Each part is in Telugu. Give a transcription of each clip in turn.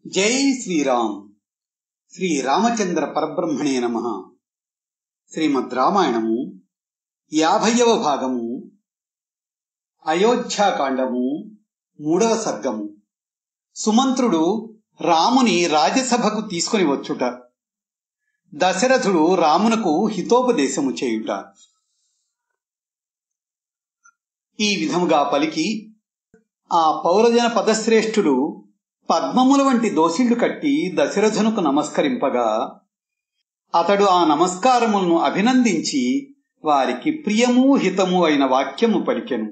జై శ్రీరామ్ శ్రీ రామచంద్ర పరబ్రహ్మణే నమ శ్రీమద్ రామాయణము యాభైవ భాగము అయోధ్యాకాండము మూడవ సర్గము సుమంత్రుడు రాముని రాజ్యసభకు తీసుకుని వచ్చుట దశరథుడు రామునకు హితోపదేశము చేయుట ఈ విధముగా పలికి ఆ పౌరజన పదశ్రేష్ఠుడు పద్మముల వంటి దోసిళ్లు కట్టి దశరథునకు నమస్కరింపగా అతడు ఆ నమస్కారములను అభినందించి వారికి ప్రియము హితము అయిన వాక్యము పలికెను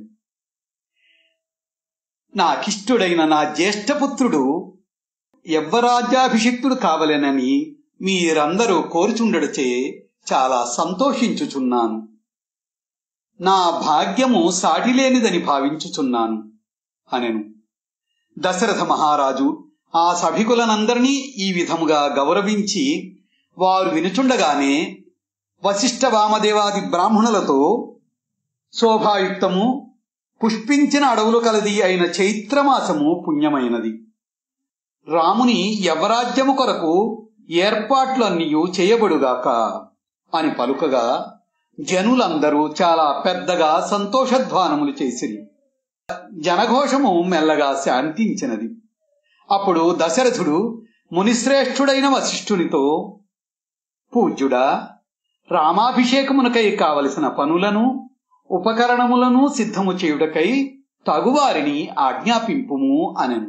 నాకిష్టుడైన నా జ్యేష్ఠపుత్రుడు యవ్వరాజ్యాభిషిక్తుడు కావలెనని మీరందరూ కోరుచుండడచే చాలా సంతోషించుచున్నాను నా భాగ్యము సాటిలేనిదని భావించుచున్నాను అనెను దశరథ మహారాజు ఆ సభికులనందరినీ ఈ విధముగా గౌరవించి వారు వినుచుండగానే వశిష్ఠ వామదేవాది బ్రాహ్మణులతో శోభాయుక్తము పుష్పించిన అడవులు కలది అయిన చైత్రమాసము పుణ్యమైనది రాముని యవరాజ్యము కొరకు ఏర్పాట్లన్నీయు చేయబడుగాక అని పలుకగా జనులందరూ చాలా పెద్దగా సంతోషధ్వానములు చేసిరి జనఘోషము మెల్లగా శాంతించినది అప్పుడు దశరథుడు మునిశ్రేష్ఠుడైన వశిష్ఠునితో పూజ్యుడా రామాభిషేకమునకై కావలసిన పనులను ఉపకరణములను సిద్ధము చేయుటకై తగువారిని ఆజ్ఞాపింపుము అనెను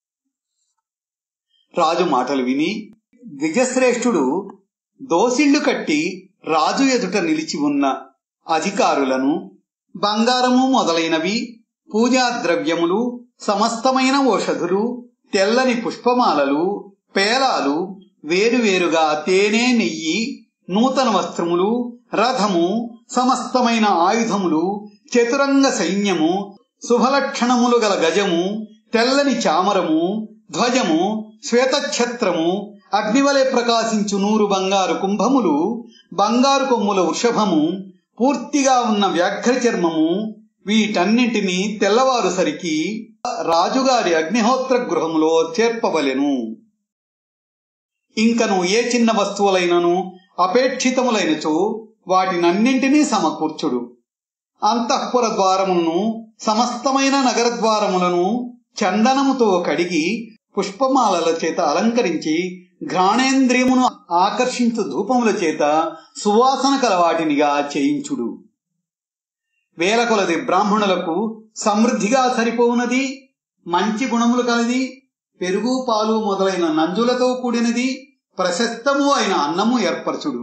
రాజు మాటలు విని ద్విజశ్రేష్ఠుడు దోసిళ్లు కట్టి రాజు ఎదుట నిలిచి ఉన్న అధికారులను బంగారము మొదలైనవి పూజా ద్రవ్యములు సమస్తమైన ఓషధులు తెల్లని పుష్పమాలలు పేలాలు వేరువేరుగా తేనె నెయ్యి నూతన వస్త్రములు రథము సమస్తమైన ఆయుధములు చతురంగ సైన్యము శుభలక్షణములు గల గజము తెల్లని చామరము ధ్వజము శ్వేతఛత్రము అగ్నివలె ప్రకాశించు నూరు బంగారు కుంభములు బంగారు కొమ్ముల వృషభము పూర్తిగా ఉన్న వ్యాఘ్ర చర్మము వీటన్నింటినీ తెల్లవారు సరికి రాజుగారి అగ్నిహోత్ర గృహములో చేర్పవలెను ఇంకను ఏ చిన్న వస్తువులైనను అపేక్షితములైనచో వాటినన్నింటినీ సమకూర్చుడు అంతఃపుర ద్వారములను సమస్తమైన నగర ద్వారములను చందనముతో కడిగి పుష్పమాలల చేత అలంకరించి ఘ్రాణేంద్రియమును ఆకర్షించు ధూపముల చేత సువాసన కల వాటినిగా చేయించుడు వేల కొలది బ్రాహ్మణులకు సమృద్ధిగా సరిపోవునది మంచి గుణములు కలది పెరుగు పాలు మొదలైన నంజులతో కూడినది ప్రశస్తము అయిన అన్నము ఏర్పరచుడు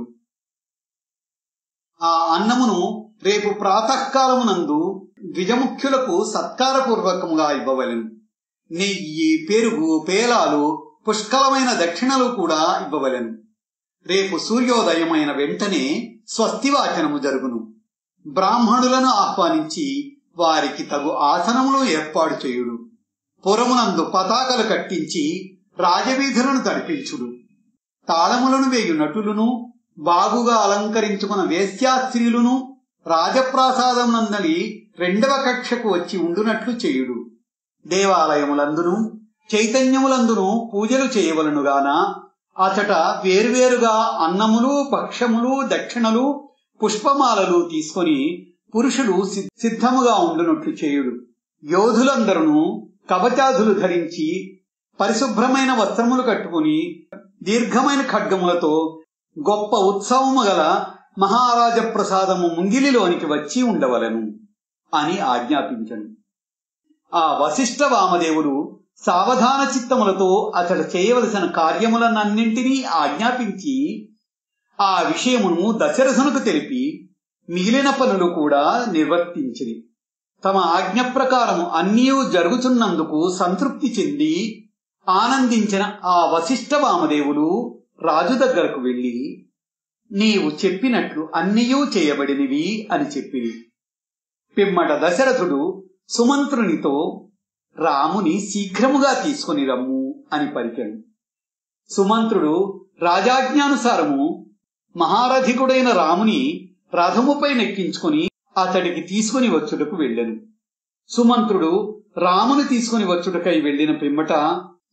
ఆ అన్నమును రేపు ప్రాతకాలమునందు ద్విజముఖ్యులకు సత్కారపూర్వకముగా ఇవ్వవలెను నెయ్యి పెరుగు పేలాలు పుష్కలమైన దక్షిణలు కూడా ఇవ్వవలెను రేపు సూర్యోదయమైన వెంటనే స్వస్తివాచనము జరుగును బ్రాహ్మణులను ఆహ్వానించి వారికి తగు ఆసనములు ఏర్పాటు చేయుడు పురమునందు పతాకలు కట్టించి రాజవీధులను తడిపించుడు తాళములను వేయు నటులను బాగుగా అలంకరించుకున్న వేశ్యాస్త్రీలను రాజప్రాసాదమునందలి రెండవ కక్షకు వచ్చి ఉండునట్లు చేయుడు దేవాలయములందును చైతన్యములందును పూజలు చేయవలనుగాన అచట వేరువేరుగా అన్నములు భక్ష్యములు దక్షిణలు పుష్పమాలలు తీసుకొని పురుషులు సిద్ధముగా ఉండునట్లు చేయుడు యోధులందరూ కవచాదులు ధరించి పరిశుభ్రమైన వస్త్రములు కట్టుకుని దీర్ఘమైన ఖడ్గములతో గొప్ప ఉత్సవము గల మహారాజ ప్రసాదము ముంగిలిలోనికి వచ్చి ఉండవలను అని ఆజ్ఞాపించను ఆ వశిష్ఠ వామదేవుడు సావధాన చిత్తములతో అతడు చేయవలసిన కార్యములనన్నింటినీ ఆజ్ఞాపించి ఆ విషయమును దశరథునకు తెలిపి మిగిలిన పనులు కూడా నిర్వర్తించిరి తమ ఆజ్ఞ ప్రకారము అన్నీ జరుగుతున్నందుకు సంతృప్తి చెంది ఆనందించిన ఆ వశిష్ఠ వామదేవుడు రాజు దగ్గరకు వెళ్లి నీవు చెప్పినట్లు అన్నీయూ చేయబడినవి అని చెప్పి పిమ్మట దశరథుడు సుమంత్రునితో రాముని శీఘ్రముగా తీసుకుని రమ్ము అని పలికాడు సుమంత్రుడు రాజాజ్ఞానుసారము మహారథికుడైన రాముని రథముపై నెక్కించుకుని అతడికి తీసుకుని వచ్చుటకు వెళ్ళెను సుమంత్రుడు రాముని తీసుకుని వచ్చుటకై వెళ్లిన పిమ్మట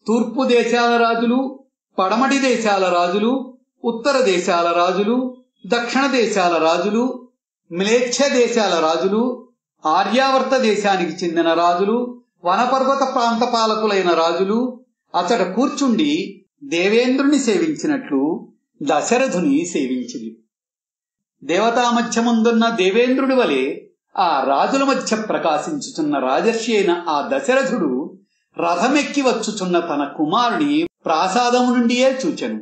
తూర్పు దేశాల రాజులు పడమటి దేశాల రాజులు ఉత్తర దేశాల రాజులు దక్షిణ దేశాల రాజులు మ్లేచ్ఛ దేశాల రాజులు ఆర్యావర్త దేశానికి చెందిన రాజులు వనపర్వత ప్రాంత పాలకులైన రాజులు అతడు కూర్చుండి దేవేంద్రుని సేవించినట్లు దశరథుని సేవించింది దేవతా మధ్య ముందున్న దేవేంద్రుడి వలె ఆ రాజుల మధ్య ప్రకాశించుచున్న రాజర్షి అయిన ఆ దశరథుడు రథమెక్కి వచ్చుచున్న తన కుమారుని ప్రాసాదము నుండియే చూచెను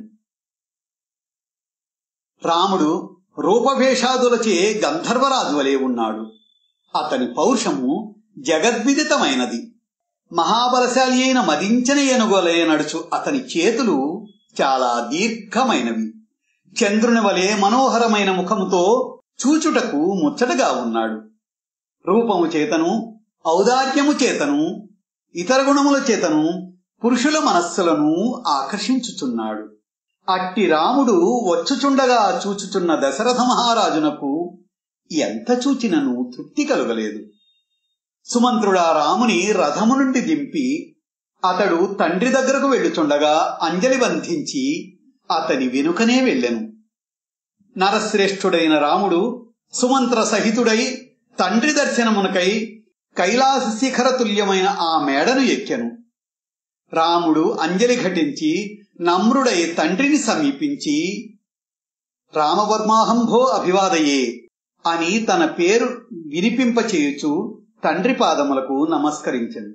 రాముడు రూపభేషాదులచే గంధర్వరాజు వలె ఉన్నాడు అతని పౌరుషము జగద్విదితమైనది మహాబలశాలి అయిన మదించిన ఏనుగోలే నడుచు అతని చేతులు చాలా దీర్ఘమైనవి చంద్రుని వలె మనోహరమైన ముఖముతో చూచుటకు ముచ్చటగా ఉన్నాడు రూపము చేతను ఔదార్యము చేతను ఇతర గుణముల చేతను పురుషుల మనస్సులను ఆకర్షించుచున్నాడు అట్టి రాముడు వచ్చుచుండగా చూచుచున్న దశరథ మహారాజునకు ఎంత చూచినను తృప్తి కలుగలేదు సుమంత్రుడా రాముని రథము నుండి దింపి అతడు తండ్రి దగ్గరకు వెళ్ళుచుండగా అంజలి బంధించి అతని వెనుకనే వెళ్ళెను నరశ్రేష్ఠుడైన రాముడు సుమంత్ర సహితుడై తండ్రి దర్శనమునకై కైలాస శిఖర తుల్యమైన ఆ మేడను ఎక్కెను రాముడు అంజలి ఘటించి నమ్రుడై తండ్రిని సమీపించి రామవర్మాహంభో అభివాదయే అని తన పేరు వినిపింపచేయుచు తండ్రి పాదములకు నమస్కరించింది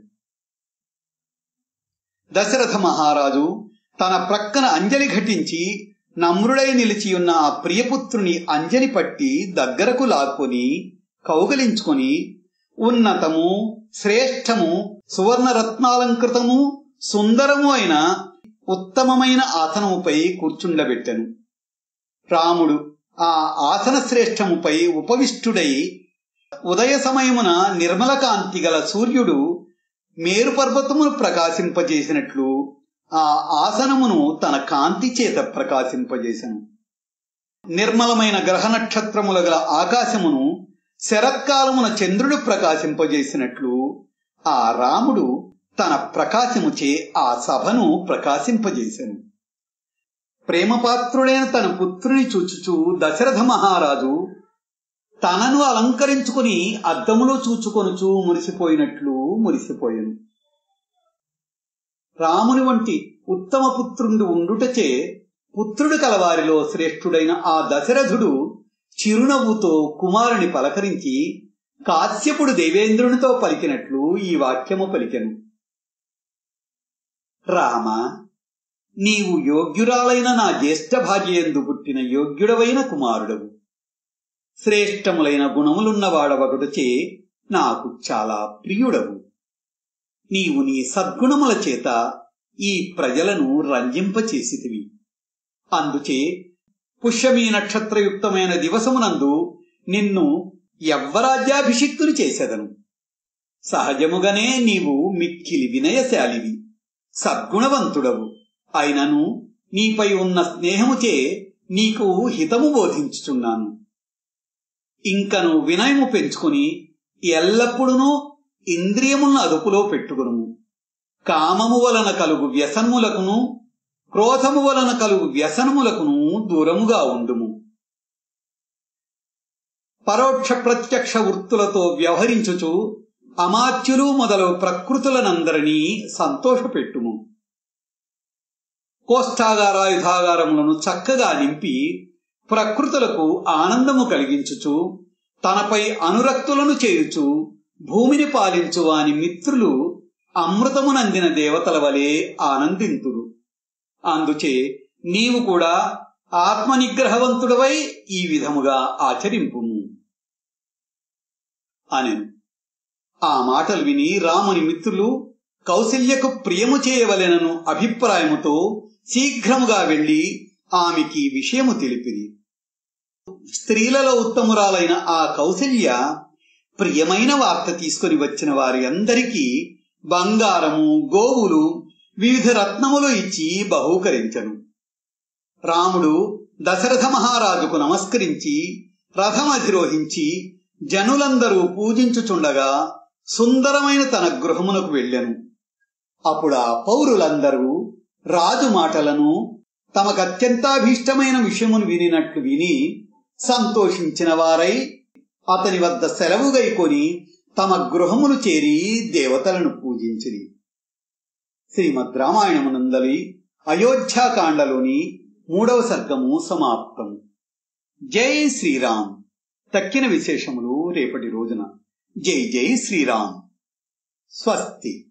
దశరథ మహారాజు తన ప్రక్కన అంజలి ఘటించి నమ్రుడై నిలిచియున్న ఆ ప్రియపుత్రుని అంజలి పట్టి దగ్గరకు లాక్కొని కౌగలించుకొని ఉన్నతము శ్రేష్టము సువర్ణ రత్నాలంకృతము సుందరము అయిన ఉత్తమమైన ఆసనముపై కూర్చుండబెట్టెను రాముడు ఆ ఆసన శ్రేష్టముపై ఉపవిష్టుడై ఉదయ సమయమున నిర్మల కాంతి గల సూర్యుడు మేరు పర్వతమును ప్రకాశింపజేసినట్లు ఆ ఆసనమును తన కాంతి చేత ప్రకాశింపజేసెను నిర్మలమైన గ్రహ నక్షత్రముల గల ఆకాశమును శరత్కాలమున చంద్రుడు ప్రకాశింపజేసినట్లు ఆ రాముడు తన ప్రకాశముచే ఆ సభను ప్రకాశింపజేశాను ప్రేమపాత్రుడైన తన పుత్రుని చూచుచూ దశరథ మహారాజు తనను అలంకరించుకుని అద్దములో చూచుకొనుచూ మురిసిపోయినట్లు మురిసిపోయాను రాముని వంటి ఉత్తమ పుత్రుండు ఉండుటచే పుత్రుడు కలవారిలో శ్రేష్ఠుడైన ఆ దశరథుడు చిరునవ్వుతో కుమారుని పలకరించి కాశ్యపుడు దేవేంద్రునితో పలికినట్లు ఈ వాక్యము పలికెను రామ నీవు యోగ్యురాలైన నా జ్యేష్ఠ భాగ్యందు పుట్టిన యోగ్యుడవైన కుమారుడవు శ్రేష్టములైన గుణములున్నవాడవగుటచే నాకు చాలా ప్రియుడవు నీవు నీ సద్గుణముల చేత ఈ ప్రజలను రంజింపచేసితివి అందుచే పుష్యమీ నక్షత్రయుక్తమైన దివసమునందు నిన్ను యవ్వరాజ్యాభిషిక్తుని చేసెదను సహజముగానే నీవు మిక్కిలి వినయశాలివి సద్గుణవంతుడవు అయినను నీపై ఉన్న స్నేహముచే నీకు హితము బోధించుచున్నాను ఇంకను వినయము పెంచుకుని ఎల్లప్పుడూ ఇంద్రియములను అదుపులో పెట్టుకును కామము వలన కలుగు వ్యసనములకును క్రోధము వలన కలుగు వ్యసనములకును దూరముగా ఉండుము పరోక్ష ప్రత్యక్ష వృత్తులతో వ్యవహరించుచు అమాత్యులు మొదలు ప్రకృతులనందరినీ సంతోషపెట్టుము కోష్టాగారాయుధాగారములను చక్కగా నింపి ప్రకృతులకు ఆనందము కలిగించుచు తనపై అనురక్తులను చేయుచు భూమిని పాలించు వాని మిత్రులు అమృతమునందిన దేవతల వలె ఆనందింతురు అందుచే నీవు కూడా ఆత్మనిగ్రహవంతుడవై ఈ విధముగా ఆచరింపుము అనెను ఆ మాటలు విని రాముని మిత్రులు కౌశల్యకు ప్రియము చేయవలెనను అభిప్రాయముతో శీఘ్రముగా వెళ్లి ఆమెకి విషయము తెలిపిది స్త్రీలలో ఉత్తమురాలైన ఆ కౌశల్య ప్రియమైన వార్త తీసుకుని వచ్చిన వారి అందరికీ బంగారము గోవులు వివిధ రత్నములు ఇచ్చి బహూకరించను రాముడు దశరథ మహారాజుకు నమస్కరించి రథమధిరోహించి జనులందరూ పూజించుచుండగా సుందరమైన తన గృహమునకు వెళ్ళెను అప్పుడు ఆ పౌరులందరూ రాజు మాటలను తమకు అత్యంతాభీష్టమైన విషయమును వినినట్లు విని సంతోషించిన వారై అతని వద్ద సెలవు గైకొని తమ గృహమును చేరి దేవతలను పూజించిరి శ్రీమద్ రామాయణమునందలి అయోధ్యాకాండలోని మూడవ సర్గము సమాప్తం జై శ్రీరామ్ తక్కిన విశేషములు రేపటి రోజున జై జై శ్రీరామ్ స్వస్తి